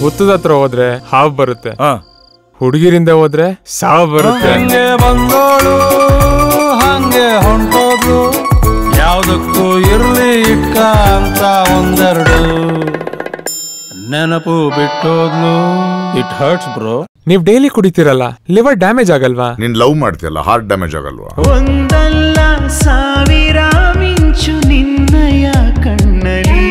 ಹುತ್ತದ ಹತ್ರ ಹೋದ್ರೆ ಹಾವು ಬರುತ್ತೆ ಹಾ ಹುಡುಗಿರಿಂದ ಹೋದ್ರೆ ಸಾವು ಬರುತ್ತೆ ಹಂಗೆ ಬಂದೋಳು ಹಂಗೆ ಹೊಂಟೋದ್ಲು ಯಾವ್ದಕ್ಕೂ ಇರ್ಲಿ ಇಟ್ಕ ಅಂತ ಒಂದೆರಡು ನೆನಪು ಬಿಟ್ಟೋದ್ಲು ಇಟ್ ಹರ್ಟ್ಸ್ ಬ್ರೋ ನೀವ್ ಡೈಲಿ ಕುಡಿತೀರಲ್ಲ ಲಿವರ್ ಡ್ಯಾಮೇಜ್ ಆಗಲ್ವಾ ನೀನ್ ಲವ್ ಮಾಡ್ತೀಯಲ್ಲ ಹಾರ್ಟ್ ಡ್ಯಾಮೇಜ್ ಆಗಲ್ವಾ ಒಂದಲ್ಲ ಸಾವಿರ ಮಿಂಚು ನಿನ್ನಯ ಕಣ್ಣಲಿ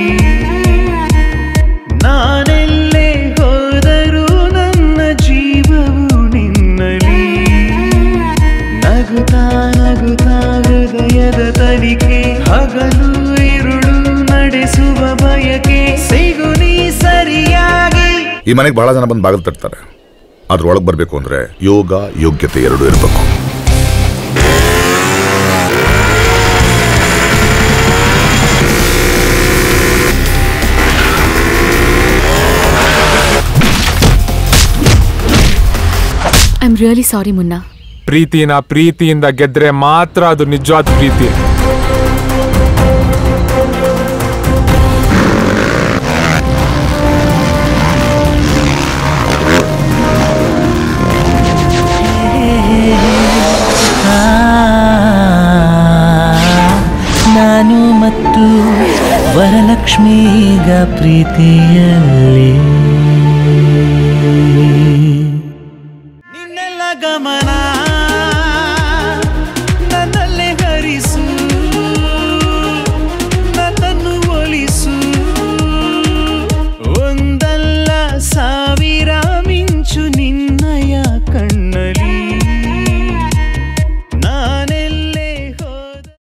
ನಾನೆಲ್ಲೇ ಹೋದರೂ ನನ್ನ ಜೀವವು ನಿನ್ನಲಿ ನಗುತ್ತಾ ನಗುತ್ತಾ ಹೃದಯದ ತನಿಖೆ ಹಗಲು ಇರುಳು ನಡೆಸುವ ಬಯಕೆ ಸಿಗು ನೀ ಸರಿಯಾಗಿ ಈ ಮನೆಗೆ ಬಹಳ ಜನ ಬಂದು ಬಾಗಿಲು ತಟ್ತಾರೆ ಅದ್ರ ಒಳಗೆ ಬರಬೇಕು ಅಂದ್ರೆ ಯೋಗ ಯೋಗ್ಯತೆ ಎರಡು ಇರಬೇಕು ಐ ಆಮ್ ರಿಯಲಿ ಸಾರಿ ಮುನ್ನಾ ಪ್ರೀತಿನ ಪ್ರೀತಿಯಿಂದ ಗೆದ್ರೆ ಮಾತ್ರ ಅದು ನಿಜವಾದ ಪ್ರೀತಿ ನಾನು ಮತ್ತು ವರಲಕ್ಷ್ಮಿ ಈಗ ಪ್ರೀತಿಯಲ್ಲಿ